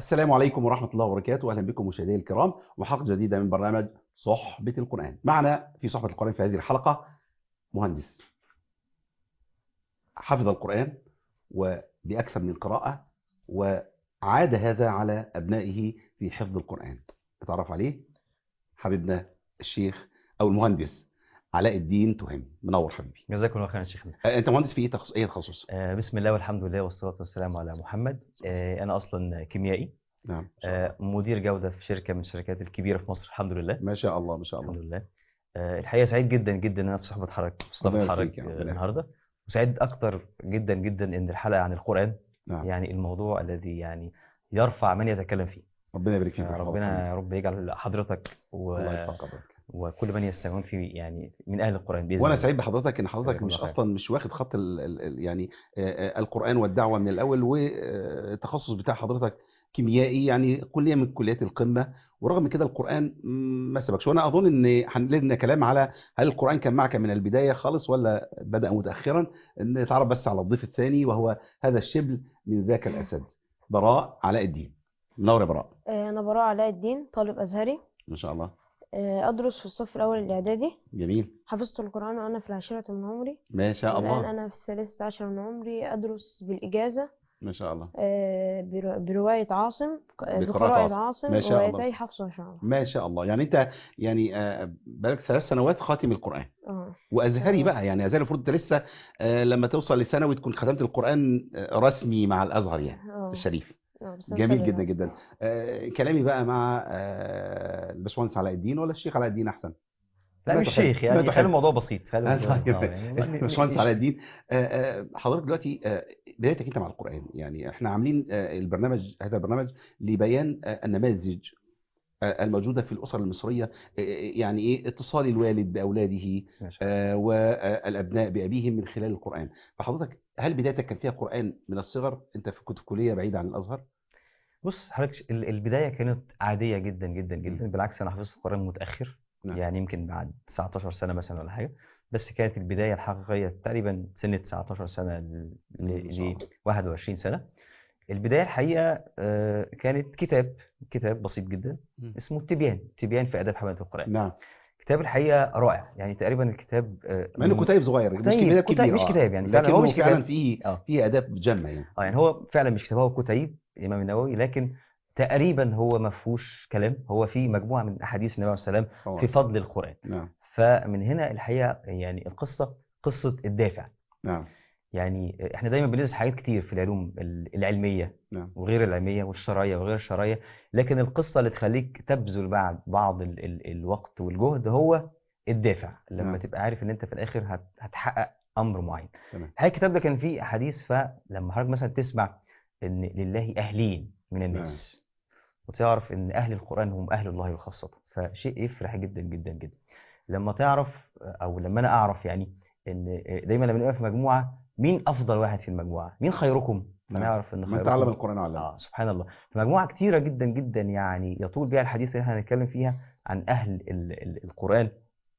السلام عليكم ورحمة الله وبركاته أهلا بكم مشاهدينا الكرام وحلقة جديدة من برنامج صحبة القرآن معنا في صحبة القرآن في هذه الحلقة مهندس حفظ القرآن وبأكثر من قراءة وعاد هذا على أبنائه في حفظ القرآن نتعرف عليه حبيبنا الشيخ أو المهندس علاء الدين تهامي منور حبيبي جزاكم الله خيرا يا شيخنا آه، أنت مهندس في إيه تخصص إيه تخصص؟ آه بسم الله والحمد لله والصلاة والسلام على محمد آه أنا أصلا كيميائي نعم آه مدير جودة في شركة من الشركات الكبيرة في مصر الحمد لله ما شاء الله ما شاء الله الحمد لله آه الحقيقة سعيد جدا جدا إن أنا في صحبة حضرتك في صحبة ربنا حضرتك يبارك فيك يا رب. آه، النهاردة وسعيد أكتر جدا جدا إن الحلقة عن القرآن نعم يعني الموضوع الذي يعني يرفع من يتكلم فيه ربنا يبارك فيك آه، ويحفظك. ربنا يا رب يجعل حضرتك و... الله يحفظك وكل من يستمعون فيه يعني من أهل القرآن بإذن وانا الله. سعيد بحضرتك ان حضرتك جزاكم مش الله خير. اصلا مش واخد خط ال ال ال يعني آه، آه، القران والدعوه من الاول والتخصص بتاع حضرتك كيميائي يعني كليه من كليات القمه ورغم كده القران مم، ما سبقش وانا اظن ان هنلنا كلام على هل القران كان معك من البدايه خالص ولا بدا متاخرا ان نتعرف بس على الضيف الثاني وهو هذا الشبل من ذاك الاسد براء علاء الدين منور يا براء آه، أنا براء علاء الدين طالب أزهري ما شاء الله آه، أدرس في الصف الأول الإعدادي جميل حفظت القرآن وأنا في العاشرة من عمري ما شاء الآن الله أنا في الثالثة عشر من عمري أدرس بالإجازة ما شاء الله آه، برو- برواية عاصم بقراءة بقراءة عاصم. عاصم ما شاء الله. وروايتي حفص وشعر ما شاء الله يعني انت يعني آه، بقالك ثلاث سنوات خاتم القران اه وازهري آه. بقى يعني ازهري المفروض انت لسه آه، لما توصل لثانوي تكون ختمت القران آه، رسمي مع الازهر يعني اه الشريف آه، بس أنا جميل مسجل جدا عاصم. جدا آه، كلامي بقى مع آه، الباشمهندس علاء الدين ولا الشيخ علاء الدين احسن لا ما مش تحب. شيخ ما يعني تحب. خلي الموضوع بسيط خلي آه، الموضوع طيب. آه، يعني باشمهندس علاء الدين آه، آه، حضرتك دلوقتي آه، بدايتك انت مع القران يعني احنا عاملين آه، البرنامج هذا البرنامج لبيان آه، النماذج آه، الموجوده في الاسر المصريه آه، يعني ايه اتصال الوالد باولاده ماشي. آه، والابناء بابيهم من خلال القران فحضرتك هل بدايتك كان فيها قران من الصغر انت في كنت في كليه بعيده عن الازهر بص حضرتك ال- البدايه كانت عاديه جدا جدا مم. جدا بالعكس انا حفظت القران متاخر نعم. يعني يمكن بعد 19 سنه مثلا ولا حاجه بس كانت البدايه الحقيقيه تقريبا سن 19 سنه ل ما شاء ل- الله. 21 سنه البدايه الحقيقه آه، كانت كتاب كتاب بسيط جدا مم. اسمه التبيان تبيان في اداب حمله القران نعم كتاب الحقيقه رائع يعني تقريبا الكتاب آه، مع انه م- كتيب صغير مش كتيب- كتاب كتيب- كبير مش آه. كتاب يعني فعلا لكن هو هو مش فعلا كتاب. فيه اه فيه اداب جمه يعني اه يعني هو فعلا مش كتاب هو كتيب الامام النووي لكن تقريبا هو ما فيهوش كلام هو فيه مجموعه من احاديث النبي عليه السلام صلى الله في عليه وسلم. فضل القران نعم فمن هنا الحقيقه يعني القصه قصه الدافع نعم يعني احنا دايما بندرس حاجات كتير في العلوم ال- العلميه نعم وغير العلميه والشرعيه وغير الشرعيه لكن القصه اللي تخليك تبذل بعد بعض ال ال الوقت والجهد هو الدافع لما نعم. تبقى عارف ان انت في الاخر هت هتحقق امر معين تمام. الحقيقه الكتاب ده كان فيه احاديث فلما حضرتك مثلا تسمع ان لله اهلين من الناس وتعرف ان اهل القران هم اهل الله خاصه فشيء يفرح جدا جدا جدا لما تعرف او لما انا اعرف يعني ان دايما لما نبقى في مجموعه مين افضل واحد في المجموعه مين خيركم نعم. فنعرف ان من خيركم تعلم القران علم اه سبحان الله مجموعه كتيره جدا جدا يعني يطول بها الحديث اللي احنا هنتكلم فيها عن اهل ال ال القران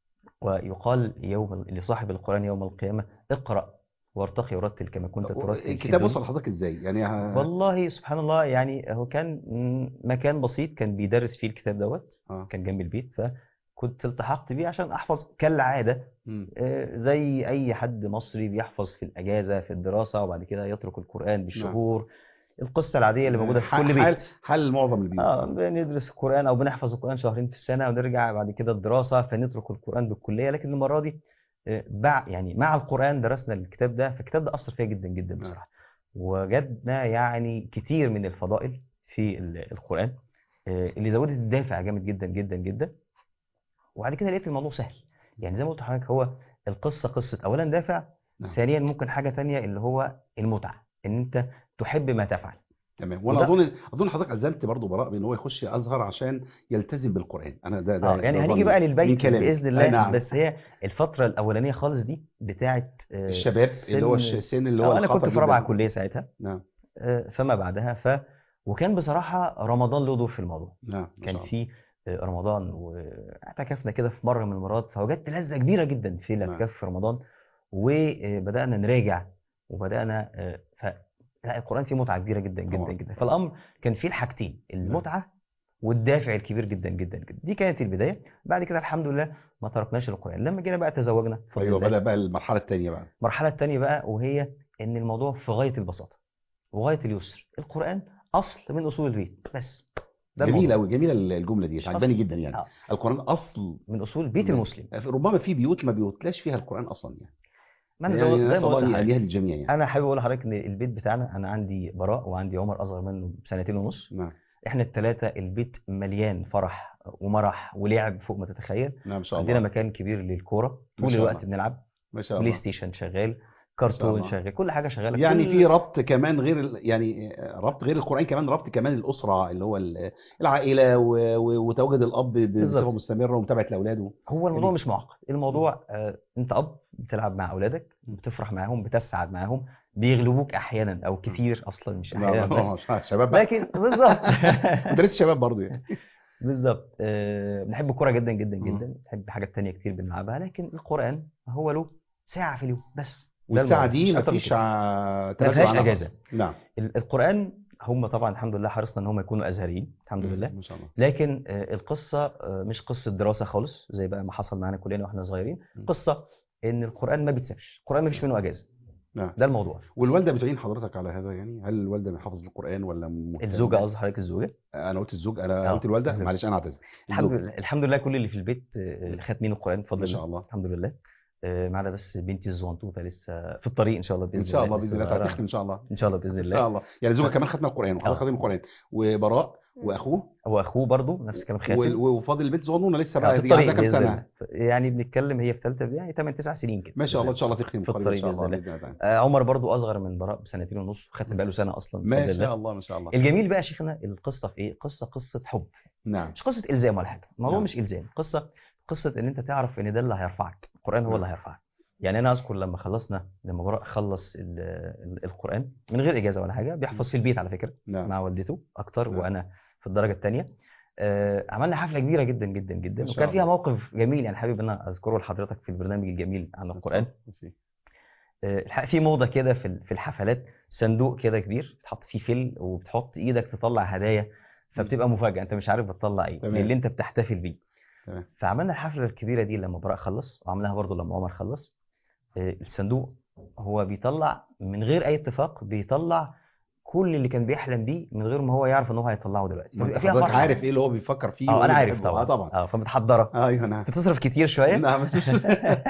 ويقال يوم لصاحب القران يوم القيامه اقرا وارتقي ورتل كما كنت ترتل في الكتاب الدنيا. وصل لحضرتك ازاي يعني ه- والله سبحان الله يعني هو كان م- مكان بسيط كان بيدرس فيه الكتاب دوت آه. كان جنب البيت فكنت التحقت بيه عشان احفظ كالعاده مم. آه، زي اي حد مصري بيحفظ في الاجازه في الدراسه وبعد كده يترك القران بالشهور القصه العاديه اللي موجوده في ح- كل حال بيت حال معظم البيوت اه بندرس القران او بنحفظ القران شهرين في السنه ونرجع بعد كده الدراسه فنترك القران بالكليه لكن المره دي آه، بع يعني مع القران درسنا الكتاب ده فالكتاب ده اثر فيا جدا جدا نعم. بصراحه وجدنا يعني كتير من الفضائل في ال- القران آه، اللي زودت الدافع جامد جدا جدا جدا وبعد كده لقيت الموضوع سهل يعني زي ما قلت لحضرتك هو القصه قصه اولا دافع نعم. ثانيا ممكن حاجه تانية اللي هو المتعه ان انت تحب ما تفعل تمام وانا وده- اظن اظن حضرتك الزمت برضه براء بان هو يخش ازهر عشان يلتزم بالقران انا ده ده اه يعني ده هنيجي ظني بقى من للبيت كلامك. باذن آه، الله نعم. بس هي الفتره الاولانيه خالص دي بتاعه آه، الشباب اللي هو سن- الش- السن اللي هو آه، انا كنت الخطر في رابعه جداً. كليه ساعتها نعم آه، فما بعدها ف وكان بصراحه رمضان له دور في الموضوع نعم ما كان شاء الله. في آه، رمضان واعتكفنا كده في مره من المرات فوجدت لذه كبيره جدا في نعم. الاعتكاف في رمضان وبدانا نراجع وبدانا آه، لا القران فيه متعه كبيره جدا جدا طبعاً. جدا فالامر كان فيه الحاجتين المتعه والدافع الكبير جدا جدا جدا دي كانت البدايه بعد كده الحمد لله ما تركناش القران لما جينا بقى تزوجنا بفضل ايوه الله. بدا بقى المرحله الثانيه بقى المرحله الثانيه بقى وهي ان الموضوع في غايه البساطه وغايه اليسر القران اصل من اصول البيت بس ده جميل الموضوع. قوي جميله الجمله دي مش عجباني أصل. جدا يعني آه. القران اصل من اصول بيت لا. المسلم ربما في بيوت ما بيتلاش فيها القران اصلا يعني ما انا يعني زي زي نسال ما الله قلت ان لحضرتك. يهديها للجميع يعني انا حابب اقول لحضرتك ان البيت بتاعنا انا عندي براء وعندي عمر اصغر منه بسنتين ونص نعم احنا الثلاثه البيت مليان فرح ومرح ولعب فوق ما تتخيل نعم ما شاء عندنا الله مكان كبير للكوره ما طول شاء الوقت الله. بنلعب ما شاء بلاي الله ستيشن شغال كرتون الله. شغال كل حاجه شغاله يعني كل- في ربط كمان غير ال- يعني ربط غير القرآن كمان ربط كمان الأسرة اللي هو ال- العائلة و- و- وتواجد الأب ب- بصفة بالظبط. مستمرة ومتابعة لأولاده هو الموضوع جميل. مش معقد الموضوع آه انت اب بتلعب مع اولادك بتفرح معاهم بتسعد معاهم بيغلبوك احيانا او كتير اصلا مش احيانا بس آه، شباب بقى لكن بالظبط مدرسة شباب برضه يعني بالظبط آه، بنحب الكوره جدا جدا مم. جدا بنحب حاجات تانية كتير بنلعبها لكن القرآن هو له ساعة في اليوم بس ده والساعة الموضوع، دي مش أكتر من مفيش كده. ع- ما تنازل فيهاش عنها أجازة. خالص. نعم ال- القرآن هم طبعا الحمد لله حرصنا ان هم يكونوا ازهريين الحمد لله ما شاء الله لكن آه، القصة آه، مش قصة دراسة خالص زي بقى ما حصل معانا كلنا واحنا صغيرين مم. قصة ان القرآن ما بيتسابش القرآن ما فيش منه اجازة نعم ده الموضوع والوالدة بتعين حضرتك على هذا يعني هل الوالدة من حافظ القرآن ولا مهتمة؟ الزوجة قصدي حضرتك الزوجة أنا قلت الزوج أنا آه، قلت الوالدة الزوجة. معلش أنا أعتذر الحمد الزوج. لله الحمد لله كل اللي في البيت آه، ختمين القرآن بفضل ما الله شاء الله الحمد لله آه، ما عدا بس بنتي الزوانطوطة لسه في الطريق ان شاء الله باذن إن شاء الله لسه بإذن الله صغيرة. هتختم إن شاء الله ان شاء الله باذن ان الله شاء الله يعني زوجك كمان ختم القران وحضرتك آه. ختم القران وبراء واخوه واخوه برضه نفس الكلام خاتم وال- وفاضل البنت صغنونه لسه آه، بقى في دي الطريق عندها كام باذن سنه الله يعني بنتكلم هي في ثالثه يعني 8 9 سنين كده ما شاء الله ان بإذن شاء الله تختم في قريب ان الطريق شاء الله بإذن باذن الله آه، عمر برضو اصغر من براء بسنتين ونص وختم بقاله سنه اصلا ما بفضل شاء الله الله ما شاء الله الجميل بقى يا شيخنا القصه في ايه قصه قصه حب نعم مش قصه الزام ولا حاجه الموضوع نعم. مش الزام قصه قصه ان انت تعرف ان ده اللي هيرفعك القران هو اللي هيرفعك يعني انا اذكر لما خلصنا لما براء خلص ال- ال- القران من غير اجازه ولا حاجه بيحفظ في البيت على فكره نعم مع والدته اكتر نعم. وانا في الدرجه الثانيه آه عملنا حفله كبيره جدا جدا جدا ما شاء وكان فيها الله. موقف جميل يعني حابب ان انا اذكره لحضرتك في البرنامج الجميل عن القران آه، الحق في موضه كده في ال- في الحفلات صندوق كده كبير بتحط فيه فيل وبتحط ايدك تطلع هدايا فبتبقى مفاجاه انت مش عارف بتطلع ايه تمام. اللي انت بتحتفل بيه تمام. فعملنا الحفله الكبيره دي لما براء خلص وعملناها برضو لما عمر خلص آه، الصندوق هو بيطلع من غير اي اتفاق بيطلع كل اللي كان بيحلم بيه من غير ما هو يعرف ان هو هيطلعه دلوقتي ما انت فبيبقى فيها حضرتك فرحة. عارف ايه اللي هو بيفكر فيه اه وإيه انا اللي عارف بيحبه. طبعا اه طبعا اه فمتحضره ايوه انا بتصرف كتير شويه نعم بس مش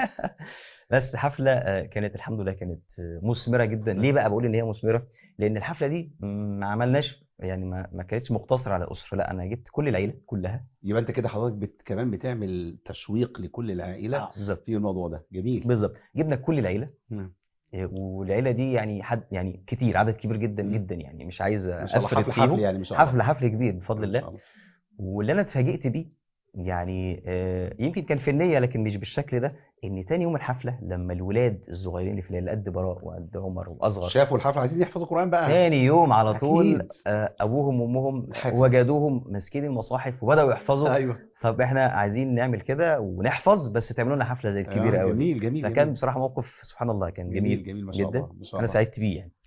بس حفله آه، كانت الحمد لله كانت آه، مثمره جدا ليه بقى بقول ان هي مثمره لان الحفله دي ما عملناش يعني ما, ما كانتش مقتصره على الاسره لا انا جبت كل العيله كلها يبقى انت كده حضرتك بت... كمان بتعمل تشويق لكل العائله اه بالظبط في الموضوع ده جميل بالظبط جبنا كل العيله نعم. آه، والعيله دي يعني حد يعني كتير عدد كبير جدا مم. جدا يعني مش عايز ما شاء الله افرد حفل حفل فيهم يعني ما شاء الله حفل حفل كبير بفضل ما الله شاء الله. واللي انا اتفاجئت بيه يعني آه، يمكن كان في النية لكن مش بالشكل ده ان تاني يوم الحفله لما الولاد الصغيرين اللي في الليل قد براء وقد عمر واصغر شافوا الحفل عايزين يحفظوا القران بقى تاني يوم على طول أكيد. آه، ابوهم وامهم الحفظ. وجدوهم ماسكين المصاحف وبداوا يحفظوا ايوه طب احنا عايزين نعمل كده ونحفظ بس تعملوا لنا حفله زي الكبيره آه، قوي جميل جميل فكان جميل. بصراحه موقف سبحان الله كان جميل جميل جميل ما شاء جدا. الله ما شاء انا الله سعدت بيه يعني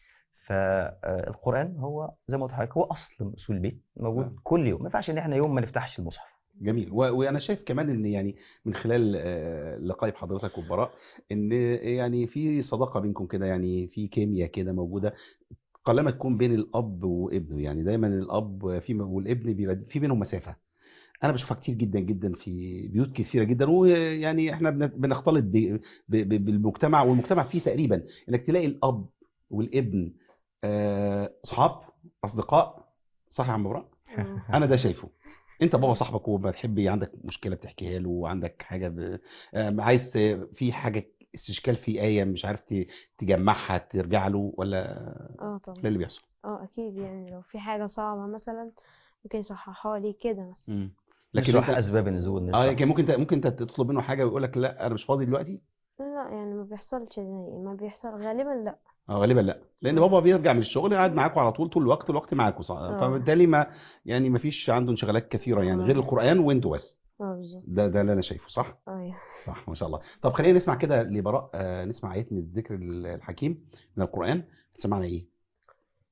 فالقران هو زي ما قلت لحضرتك هو اصل من اصول البيت موجود نعم. كل يوم ما ينفعش ان احنا يوم ما نفتحش المصحف جميل و... وانا شايف كمان ان يعني من خلال آه، لقائي بحضرتك وبراء ان يعني في صداقه بينكم كده يعني في كيمياء كده موجوده قلما تكون بين الاب وابنه يعني دايما الاب في والابن بيبقى في بينهم مسافه انا بشوفها كتير جدا جدا في بيوت كثيره جدا ويعني احنا بن- بنختلط ب... ب... ب... بالمجتمع والمجتمع فيه تقريبا انك تلاقي الاب والابن آه، اصحاب اصدقاء صح يا عم براء آه. انا ده شايفه انت بابا صاحبك وبتحب عندك مشكله بتحكيها له وعندك حاجه ب... آم، عايز ت- في حاجه استشكال في ايه مش عارف ت- تجمعها ترجع له ولا اه ده طبعا اللي بيحصل اه اكيد يعني لو في حاجة صعبة مثلا ممكن يصححها لي كده مثلا مم. لكن لكن نشرح انت اسباب النزول اه نشرح يعني ممكن انت ممكن انت تطلب منه حاجه ويقول لك لا انا مش فاضي دلوقتي لا يعني ما بيحصلش ده ما بيحصل غالبا لا اه غالبا لا لان بابا بيرجع من الشغل قاعد معاكم على طول طول الوقت الوقت معاكم صح اه. فبالتالي ما يعني ما فيش عنده انشغالات كثيره يعني اه. غير القران وانتوا بس اه بالظبط ده ده اللي انا شايفه صح ايوه صح ما شاء الله طب خلينا نسمع كده لبراء آه، نسمع آيات من الذكر الحكيم من القرآن تسمعنا ايه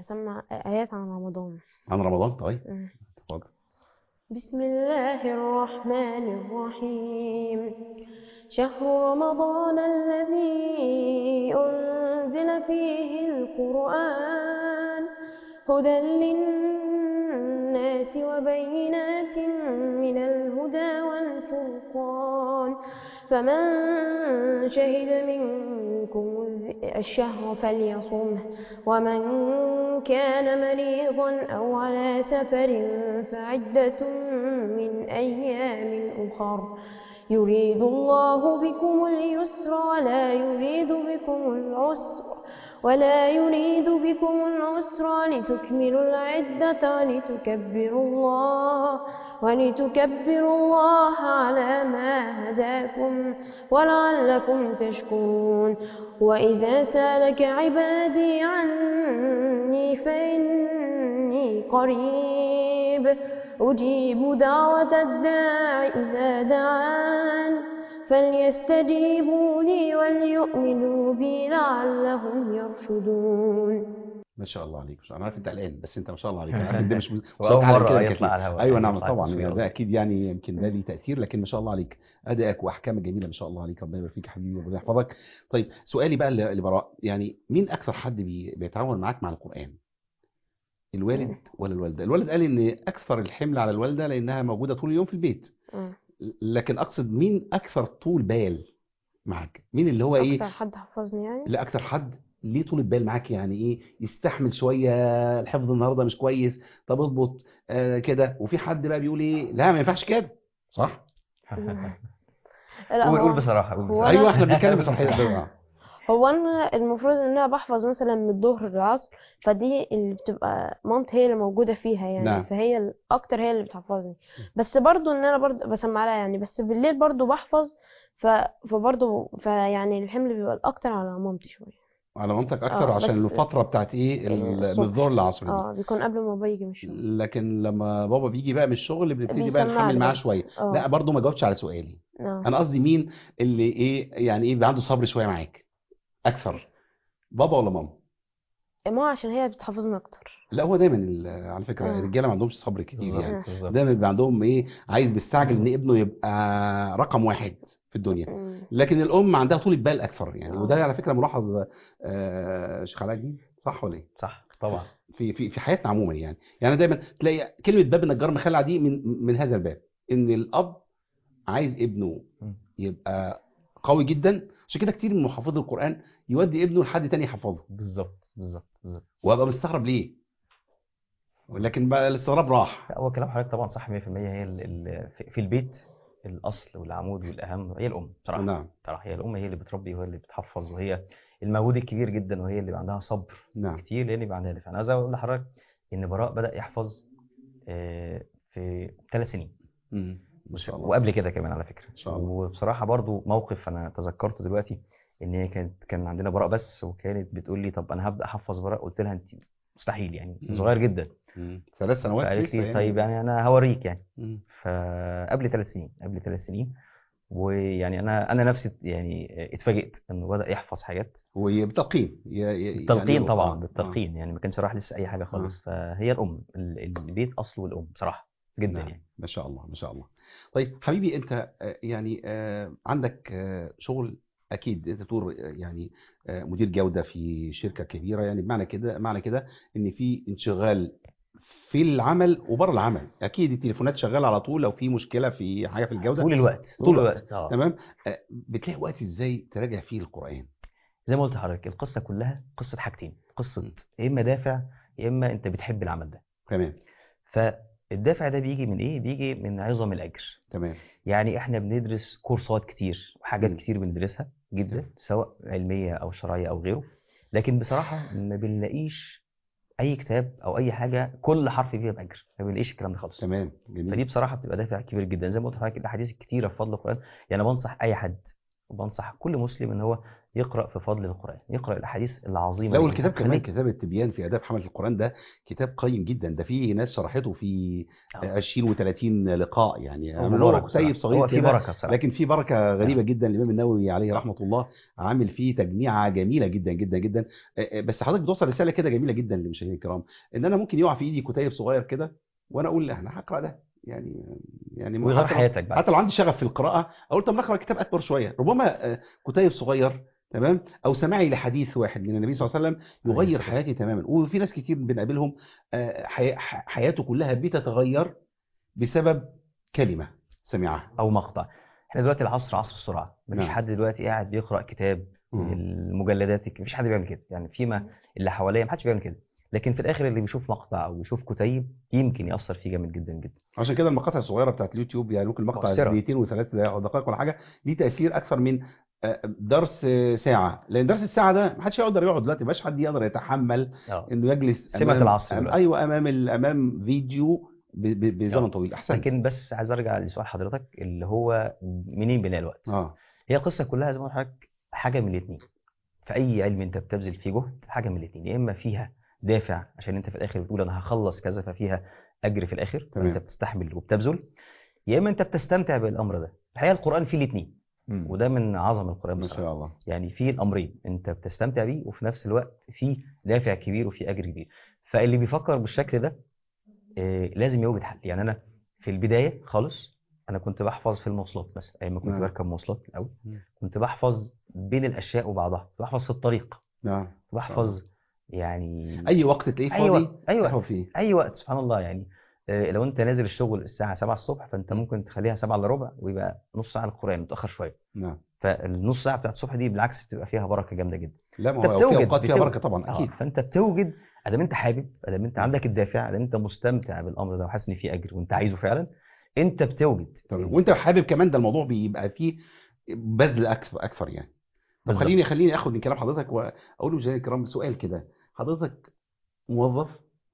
هسمع آيات عن رمضان عن رمضان طيب مم. اتفضل بسم الله الرحمن الرحيم شهر رمضان الذي أنزل فيه القرآن هدى للناس وبينات من الهدى والفرقان فمن شهد منكم الشهر فليصمه ومن كان مريضا أو على سفر فعدة من أيام أخر يريد الله بكم اليسر ولا يريد بكم العسر ولا يريد بكم العسر لتكملوا العدة ولتكبروا الله ولتكبروا الله على ما هداكم ولعلكم تشكرون وإذا سالك عبادي عني فإني قريب أجيب دعوة الداع إذا دعان فليستجيبوا لي وليؤمنوا بي لعلهم يرشدون ما شاء الله عليك ما شاء الله. انا عارف انت قلقان بس انت ما شاء الله عليك انا عارف ان ده مش مستواك وأول على مرة كده يطلع كتير. على الهواء ايوه يعني نعم يطلع طبعا التصوير ده ده. اكيد يعني يمكن ده ليه تاثير لكن ما شاء الله عليك ادائك واحكامك جميله ما شاء الله عليك ربنا يبارك فيك يا حبيبي وربنا يحفظك طيب سؤالي بقى ل- لبراء يعني مين اكثر حد بي- بيتعاون معاك مع القران الوالد ولا الوالده الوالد قال ان اكثر الحمل على الوالده لانها موجوده طول اليوم في البيت مم. لكن اقصد مين اكثر طول بال معاك مين اللي هو ايه أكتر حد حفظني يعني لا اكتر حد ليه طول البال معاك يعني ايه يستحمل شويه الحفظ النهارده مش كويس طب اضبط آه كده وفي حد بقى بيقول ايه لا ما ينفعش كده صح لا قول قول هو بصراحة قول هو بصراحة ايوه احنا بنتكلم بصراحه هو انا المفروض ان انا بحفظ مثلا من الظهر للعصر فدي اللي بتبقى مامتي هي اللي موجوده فيها يعني نعم. فهي الاكتر هي اللي بتحفظني بس برضو ان انا برضو بسمع لها يعني بس بالليل برضو بحفظ ف... فبرضو فيعني الحمل بيبقى الاكتر على مامتي شويه على منطق اكتر آه، عشان بس- الفتره بتاعت ايه ال- من الصبح. الظهر للعصر دي اه بيكون قبل ما بيجي من الشغل لكن لما بابا بيجي بقى من الشغل بنبتدي بقى بيسمع نحمل لي معاه برضه. شويه اه لا برضه ما جاوبتش على سؤالي اه انا قصدي مين اللي ايه يعني ايه بيبقى عنده صبر شويه معاك اكثر بابا ولا ماما ما عشان هي بتحفظني اكتر لا هو دايما ال- على فكره آه. الرجاله ما عندهمش صبر كتير يعني بالظبط بالظبط دايما بيبقى عندهم ايه عايز بيستعجل ان ابنه يبقى رقم واحد في الدنيا مم. لكن الام عندها طول البال اكثر يعني آه. وده على فكره ملاحظ آه، شيخ علاء جديد صح ولا ايه؟ صح طبعا في في في حياتنا عموما يعني يعني دايما تلاقي كلمه باب النجار مخلع دي من من هذا الباب ان الاب عايز ابنه مم. يبقى قوي جدا عشان كده كتير من محافظي القران يودي ابنه لحد تاني يحفظه بالظبط بالظبط بالظبط وابقى مستغرب ليه ولكن بقى الاستغراب راح لا، هو كلام حضرتك طبعا صح 100% هي ال- ال- في- في البيت الاصل والعمود والاهم هي الام بصراحه نعم بصراحه هي الام هي اللي بتربي وهي اللي بتحفظ وهي المجهود الكبير جدا وهي اللي عندها صبر نعم كتير لان يبقى عندها دفع انا عايز اقول لحضرتك ان براء بدا يحفظ آه، في ثلاث سنين مم. ما شاء الله وقبل كده كمان على فكره ان شاء الله وبصراحه برضو موقف انا تذكرته دلوقتي ان هي كانت كان عندنا براء بس وكانت بتقول لي طب انا هبدا احفظ براء قلت لها انت مستحيل يعني مم. صغير جدا مم. ثلاث سنوات فقالت لسه لي يعني. طيب يعني انا هوريك يعني مم. فقبل ثلاث سنين قبل ثلاث سنين ويعني انا انا نفسي يعني اتفاجئت انه بدا يحفظ حاجات وبالتلقين ي- ي- بالتلقين يعني- طبعا آه، بالتلقين يعني ما كانش راح لسه اي حاجه خالص فهي الام ال- البيت اصله الام بصراحه جدا نعم. يعني ما شاء الله ما شاء الله طيب حبيبي انت آه، يعني آه، عندك آه، شغل اكيد انت بتقول آه، يعني آه، مدير جوده في شركه كبيره يعني بمعنى كده معنى كده ان في انشغال في العمل وبره العمل اكيد التليفونات شغاله على طول لو في مشكله في حاجه في الجوده طول الوقت طول طول الوقت. الوقت اه تمام آه، بتلاقي وقت ازاي تراجع فيه القران زي ما قلت لحضرتك القصه كلها قصه حاجتين قصه م. يا اما دافع يا اما انت بتحب العمل ده تمام فالدافع ده بيجي من ايه بيجي من عظم الاجر تمام يعني احنا بندرس كورسات كتير وحاجات م. كتير بندرسها جدا تمام. سواء علميه او شرعيه او غيره لكن بصراحه ما بنلاقيش اي كتاب او اي حاجه كل حرف فيها باجر ما بنلاقيش الكلام ده خالص تمام جميل فدي بصراحه بتبقى دافع كبير جدا زي ما قلت لحضرتك الاحاديث الكتيره في فضل القران يعني بنصح اي حد وبنصح كل مسلم ان هو يقرا في فضل القران يقرا الاحاديث العظيمه لا دي. والكتاب كمان هتخليك- كتاب التبيان في آداب حملة القرآن ده كتاب قيم جدا ده في ناس شرحته في آه. 20 و30 لقاء يعني هو عملوا مبارك كتيب بصراحة. صغير هو في كده بركه بصراحه لكن في بركة غريبة جدا الإمام النووي عليه رحمة الله عامل فيه تجميعة جميلة جدا جدا جدا آه، آه، بس حضرتك بتوصل رسالة كده جميلة جدا للمشاهدين الكرام إن أنا ممكن يقع في إيدي كتيب صغير كده وأنا أقول لا أنا هقرأ ده يعني يعني ويغير حتى لو- حياتك بعد حتى لو عندي شغف في القراءة أقول طب نقرأ كتاب أكبر شوية ربما آه، كتيب صغير تمام أو سماعي لحديث واحد من النبي صلى الله عليه وسلم عليه يغير الصلاة حياتي تماما وفي ناس كتير بنقابلهم آه، حي- ح- حياته كلها بتتغير بسبب كلمة سمعها او مقطع احنا دلوقتي العصر عصر السرعه مفيش نعم. حد دلوقتي قاعد بيقرا كتاب المجلدات مفيش حد بيعمل كده يعني فيما اللي حواليا محدش بيعمل كده لكن في الاخر اللي بيشوف مقطع او بيشوف كتيب يمكن ياثر فيه جامد جدا جدا عشان كده المقاطع الصغيرة بتاعت اليوتيوب يعني ممكن مقطع مؤثرة. دقيقتين وثلاث دقائق أو دقائق ولا حاجة ليه تأثير أكثر من آه، درس آه، ساعة لأن درس الساعة ده محدش يقدر يقعد دلوقتي مبقاش حد يقدر يتحمل اه إنه يجلس سمة أمام العصر أم- دلوقتي. أيوه أمام ال- أمام فيديو ب- ب- بزمن آه. طويل أحسن لكن بس عايز ارجع لسؤال حضرتك اللي هو منين بنلاقي الوقت اه هي القصه كلها زي ما قلت لحضرتك حاجه من الاثنين في اي علم انت بتبذل فيه جهد حاجه من الاثنين يا اما فيها دافع عشان انت في الاخر بتقول انا هخلص كذا ففيها اجر في الاخر تمام. فانت بتستحمل وبتبذل يا اما انت بتستمتع بالامر ده الحقيقه القران فيه الاثنين مم. وده من عظم القران ما بصراحه شاء الله يعني فيه الامرين انت بتستمتع بيه وفي نفس الوقت فيه دافع كبير وفيه اجر كبير فاللي بيفكر بالشكل ده آه، لازم يوجد حل يعني انا في البدايه خالص انا كنت بحفظ في المواصلات مثلا ايام ما كنت نعم. بركب مواصلات الاول مم. كنت بحفظ بين الاشياء وبعضها كنت بحفظ في الطريق نعم كنت بحفظ يعني أي وقت تلاقيه أي فاضي وقت أي وقت احفظ فيه اي وقت سبحان الله يعني آه، لو انت نازل الشغل الساعه 7 الصبح فانت ممكن تخليها 7 الا ربع ويبقى نص ساعه للقران متاخر شويه نعم فالنص ساعه بتاعت الصبح دي بالعكس بتبقى فيها بركه جامده جدا لا ما انت هو في بتوجد- اوقات فيها بتوجد. بركه طبعا آه، اكيد فانت بتوجد ادام انت حابب ادام انت عندك الدافع ادام انت مستمتع بالامر ده وحاسس ان فيه اجر وانت عايزه فعلا انت بتوجد تمام وانت حابب كمان ده الموضوع بيبقى فيه بذل اكثر اكثر يعني طب بالظبط. خليني خليني اخد من كلام حضرتك واقول لمشاهدينا الكرام سؤال كده حضرتك موظف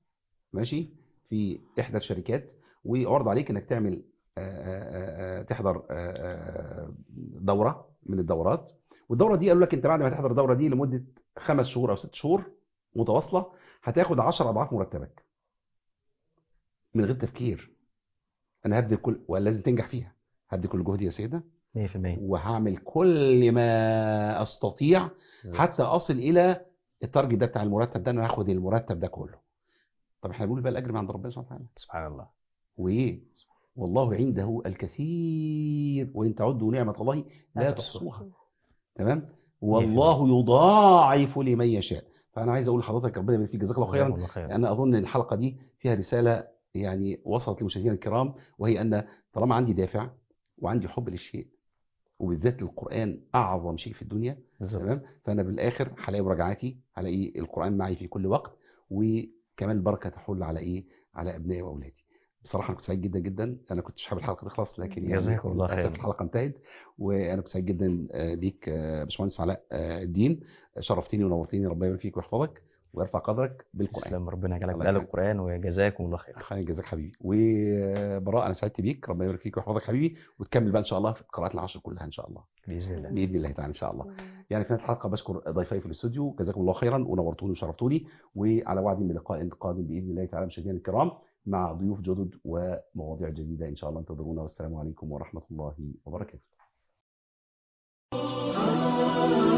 ماشي في احدى الشركات وعرض عليك انك تعمل آه، آه، آه، تحضر آه، آه، دوره من الدورات والدوره دي قالوا لك انت بعد ما تحضر الدوره دي لمده خمس شهور او ست شهور متواصله هتاخد 10 اضعاف مرتبك من غير تفكير انا هبذل كل ولازم تنجح فيها هبذل كل جهدي يا سيدنا 100% وهعمل كل ما استطيع حتى اصل الى التارجت ده بتاع المرتب ده انا هاخد المرتب ده كله طب احنا بنقول بقى الاجر من عند ربنا سبحانه وتعالى سبحان الله وايه والله عنده الكثير وان تعدوا نعمه الله لا لا تحصوها تمام والله يضاعف لمن يشاء فانا عايز اقول لحضرتك ربنا يبارك فيك جزاك الله خيرا جزاكم الله خيرا انا اظن ان الحلقه دي فيها رساله يعني وصلت لمشاهدينا الكرام وهي ان طالما عندي دافع وعندي حب للشيء وبالذات القران اعظم شيء في الدنيا بالظبط تمام فانا بالاخر هلاقي مراجعاتي هلاقي القران معي في كل وقت وكمان البركه تحل على ايه على ابنائي واولادي بصراحه انا كنت سعيد جدا جدا انا كنت حابب الحلقه تخلص لكن يعني جزاكم الله للأسف خير. الحلقه انتهت وانا كنت سعيد جدا آه، بيك آه، باشمهندس علاء آه، الدين شرفتني ونورتني ربنا يبارك فيك ويحفظك ويرفع قدرك بالقران تسلم ربنا يجعلك الله بأهل يخليك. القرآن وجزاكم الله خير خلينا جزاك حبيبي وبراء انا سعدت بيك ربنا يبارك فيك ويحفظك حبيبي وتكمل بقى ان شاء الله في القراءات العشر كلها ان شاء الله بإذن الله باذن الله تعالى ان شاء الله يعني في نهايه الحلقه بشكر ضيفي في الاستوديو جزاكم الله خيرا ونورتوني وشرفتوني وعلى وعد من لقاء قادم باذن الله تعالى مشاهدينا الكرام مع ضيوف جدد ومواضيع جديده ان شاء الله انتظرونا والسلام عليكم ورحمه الله وبركاته